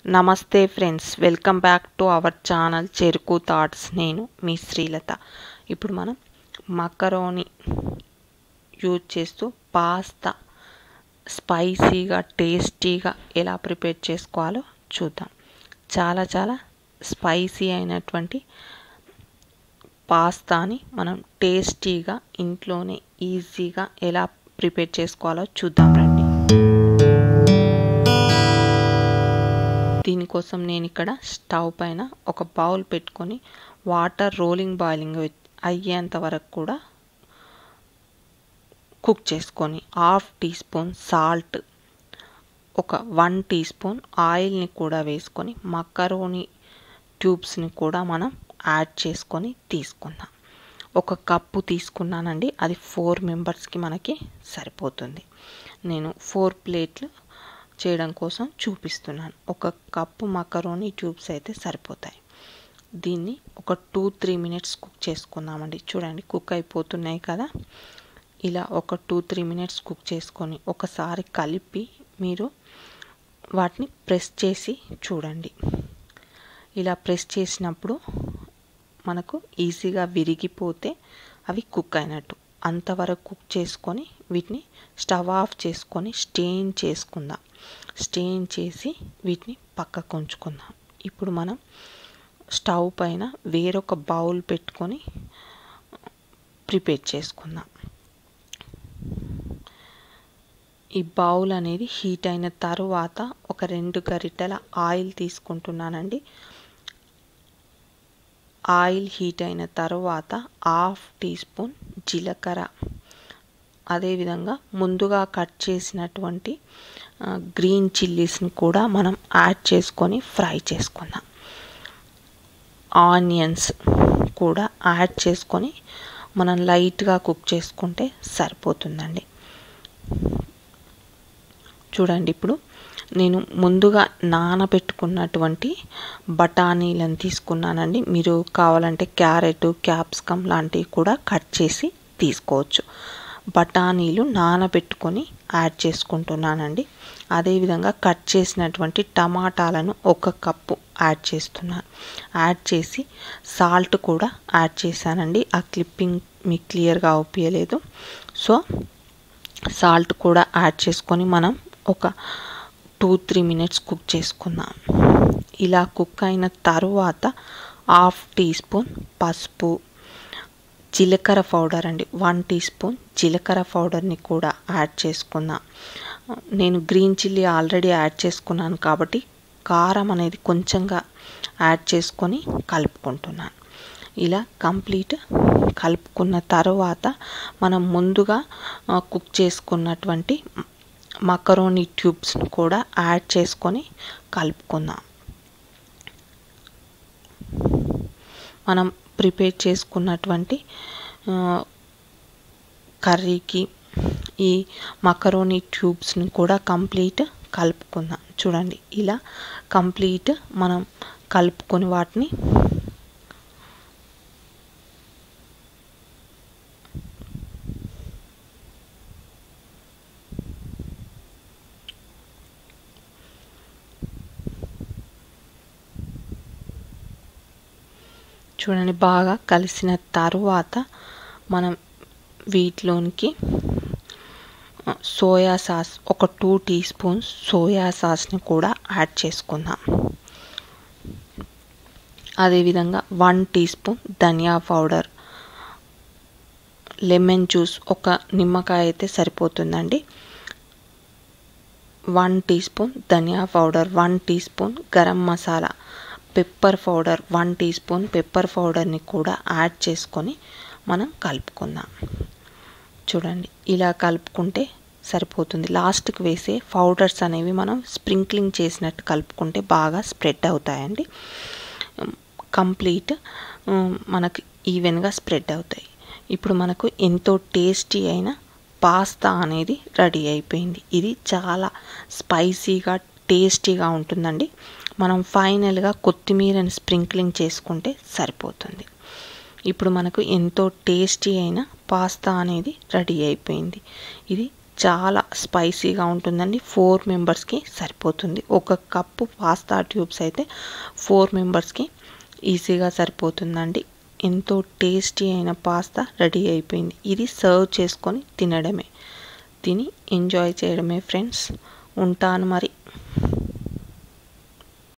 నమస్తే friends welcome back to our channel Cheruku thoughts నేను మీ శ్రీలత ఇప్పుడు మనం మకరోని యూజ్ చేస్తూ పాస్తా స్పైసీగా టేస్టీగా ఎలా ప్రిపేర్ చేసుకోవాలో చూద్దాం చాలా చాలా స్పైసీ అయినటువంటి పాస్తాని మనం టేస్టీగా ఇంట్లోనే ఈజీగా ఎలా ప్రిపేర్ చేసుకోవాలో చూద్దాం రండి దీనికోసం నేను ఇక్కడ స్టవ్ పైన ఒక బౌల్ పెట్టుకొని వాటర్ రోలింగ్ బాయిలింగ్ అయ్యేంత వరకు కూడా కుక్ చేసుకొని హాఫ్ టీ స్పూన్ సాల్ట్ ఒక వన్ టీ స్పూన్ ఆయిల్ని కూడా వేసుకొని మకరోని ట్యూబ్స్ని కూడా మనం యాడ్ చేసుకొని తీసుకుందాం ఒక కప్పు తీసుకున్నానండి అది ఫోర్ మెంబర్స్కి మనకి సరిపోతుంది నేను ఫోర్ ప్లేట్లు చేయడం కోసం చూపిస్తున్నాను ఒక కప్పు మకరోని ట్యూబ్స్ అయితే సరిపోతాయి దీన్ని ఒక టూ త్రీ మినిట్స్ కుక్ చేసుకుందామండి చూడండి కుక్ అయిపోతున్నాయి కదా ఇలా ఒక టూ త్రీ మినిట్స్ కుక్ చేసుకొని ఒకసారి కలిపి మీరు వాటిని ప్రెస్ చేసి చూడండి ఇలా ప్రెస్ చేసినప్పుడు మనకు ఈజీగా విరిగిపోతే అవి కుక్ అయినట్టు అంతవరకు కుక్ చేసుకొని వీటిని స్టవ్ ఆఫ్ చేసుకొని స్టెయిన్ చేసుకుందాం స్టెయిన్ చేసి వీటిని పక్కకు ఉంచుకుందాం ఇప్పుడు మనం స్టవ్ పైన వేరొక బౌల్ పెట్టుకొని ప్రిపేర్ చేసుకుందాం ఈ బౌల్ అనేది హీట్ అయిన తర్వాత ఒక రెండు గరిటెల ఆయిల్ తీసుకుంటున్నానండి ఆయిల్ హీట్ అయిన తర్వాత హాఫ్ టీ స్పూన్ జీలకర్ర అదేవిధంగా ముందుగా కట్ చేసినటువంటి గ్రీన్ చిల్లీస్ని కూడా మనం యాడ్ చేసుకొని ఫ్రై చేసుకుందాం ఆనియన్స్ కూడా యాడ్ చేసుకొని మనం లైట్గా కుక్ చేసుకుంటే సరిపోతుందండి చూడండి ఇప్పుడు నేను ముందుగా నానబెట్టుకున్నటువంటి బఠానీలను తీసుకున్నానండి మీరు కావాలంటే క్యారెట్ క్యాప్సికమ్ లాంటివి కూడా కట్ చేసి తీసుకోవచ్చు బఠానీలు నానబెట్టుకొని యాడ్ చేసుకుంటున్నానండి అదేవిధంగా కట్ చేసినటువంటి టమాటాలను ఒక కప్పు యాడ్ చేస్తున్నాను యాడ్ చేసి సాల్ట్ కూడా యాడ్ చేశానండి ఆ క్లిప్పింగ్ మీకు క్లియర్గా అవుపియలేదు సో సాల్ట్ కూడా యాడ్ చేసుకొని మనం ఒక టూ త్రీ మినిట్స్ కుక్ చేసుకుందాం ఇలా కుక్ అయిన తరువాత హాఫ్ టీ స్పూన్ పసుపు జీలకర్ర పౌడర్ అండి వన్ టీ స్పూన్ జీలకర్ర పౌడర్ని కూడా యాడ్ చేసుకుందాం నేను గ్రీన్ చిల్లీ ఆల్రెడీ యాడ్ చేసుకున్నాను కాబట్టి కారం అనేది కొంచెంగా యాడ్ చేసుకొని కలుపుకుంటున్నాను ఇలా కంప్లీట్ కలుపుకున్న తర్వాత మనం ముందుగా కుక్ చేసుకున్నటువంటి మకరోని ట్యూబ్స్ని కూడా యాడ్ చేసుకొని కలుపుకుందాం మనం ప్రిపేర్ చేసుకున్నటువంటి కర్రీకి ఈ మకరోని ట్యూబ్స్ని కూడా కంప్లీట్ కలుపుకుందాం చూడండి ఇలా కంప్లీట్ మనం కలుపుకొని వాటిని చూడండి బాగా కలిసిన తరువాత మనం వీటిలోనికి సోయా సాస్ ఒక టూ టీ స్పూన్స్ సోయా సాస్ని కూడా యాడ్ చేసుకుందాం అదేవిధంగా వన్ టీ స్పూన్ ధనియా పౌడర్ లెమన్ జ్యూస్ ఒక నిమ్మకాయ అయితే సరిపోతుందండి వన్ టీ స్పూన్ ధనియా powder one teaspoon garam masala pepper powder one teaspoon pepper పౌడర్ని కూడా యాడ్ చేసుకొని మనం కలుపుకుందాం చూడండి ఇలా కలుపుకుంటే సరిపోతుంది లాస్ట్కి వేసే పౌడర్స్ అనేవి మనం స్ప్రింక్లింగ్ చేసినట్టు కలుపుకుంటే బాగా స్ప్రెడ్ అవుతాయండి కంప్లీట్ మనకు ఈవెన్గా స్ప్రెడ్ అవుతాయి ఇప్పుడు మనకు ఎంతో టేస్టీ అయిన పాస్తా అనేది రెడీ అయిపోయింది ఇది చాలా స్పైసీగా టేస్టీగా ఉంటుందండి మనం ఫైనల్గా కొత్తిమీరని స్ప్రింక్లింగ్ చేసుకుంటే సరిపోతుంది ఇప్పుడు మనకు ఎంతో టేస్టీ అయిన పాస్తా అనేది రెడీ అయిపోయింది ఇది చాలా స్పైసీగా ఉంటుందండి ఫోర్ మెంబర్స్కి సరిపోతుంది ఒక కప్పు పాస్తా ట్యూబ్స్ అయితే ఫోర్ మెంబర్స్కి ఈజీగా సరిపోతుందండి ఎంతో టేస్టీ అయిన పాస్తా రెడీ అయిపోయింది ఇది సర్వ్ చేసుకొని తినడమే తిని ఎంజాయ్ చేయడమే ఫ్రెండ్స్ ఉంటాను మరి